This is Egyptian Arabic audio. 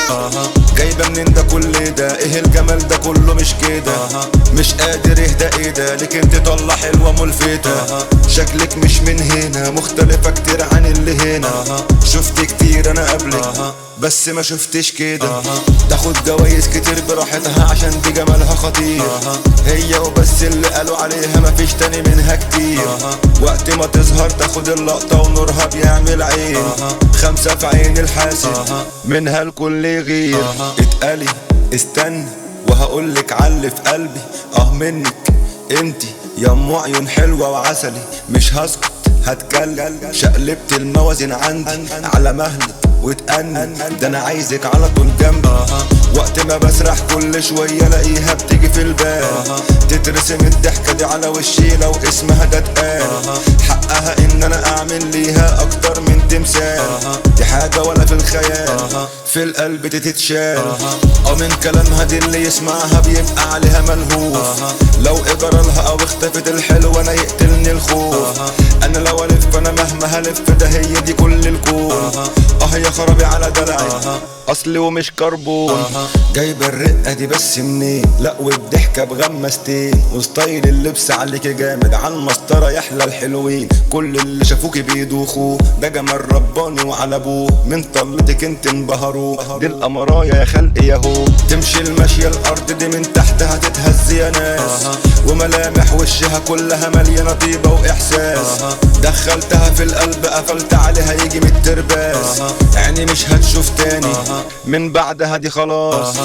جايبه منين ده كل ده ايه الجمال ده كله مش كده مش قادر اهدى ايه ده ليك انت طلع حلوه ملفتة شكلك مش من هنا مختلفة كتير عن اللي هنا شفت كتير انا قبلك بس ما شفتش كده تاخد جوايز كتير براحتها عشان دي جمالها خطير هي وبس اللي قالوا عليها مفيش تاني منها كتير وقت ما تظهر تاخد اللقطة ونورها بيعمل عين خمسة في عين الحاسد منها الكل يغير اتقلي استنى وهقولك علي في قلبي اه منك انتي يا ام عيون حلوة وعسلي مش هسكت هتكلم شقلبت الموازين عندي على مهلك وتأنن ده انا عايزك على طول جنبي وقت ما بسرح كل شوية الاقيها بتيجي في البال تترسم الضحكة دي على وشي لو اسمها ده اتقال حقها ان انا اعمل ليها اكتر من تمثال دي حاجة ولا في الخيال في القلب تتشال اه من كلامها دي اللي يسمعها بيبقى عليها ملهوف لو اجرى لها او اختفت الحلوة انا يقتلني الخوف انا لو الف انا مهما هلف ده هي دي كل الكون اه يا خرابي على دلعي اصلي ومش كربون جايب الرقه دي بس منين لا والضحكه بغمستين وستايل اللبس عليكي جامد على المسطره يحلى الحلوين كل اللي شافوكي بيدوخوا ده جمال رباني وعلى ابوه من طلتك انت انبهروا دي الامرايا يا خلق ياهو تمشي الماشيه الارض دي من تحتها تتهز يا ناس وملامح وشها كلها مليانه طيبه واحساس دخلتها في القلب قفلت عليها يجي من الترباس يعني مش هتشوف تاني من بعدها دي خلاص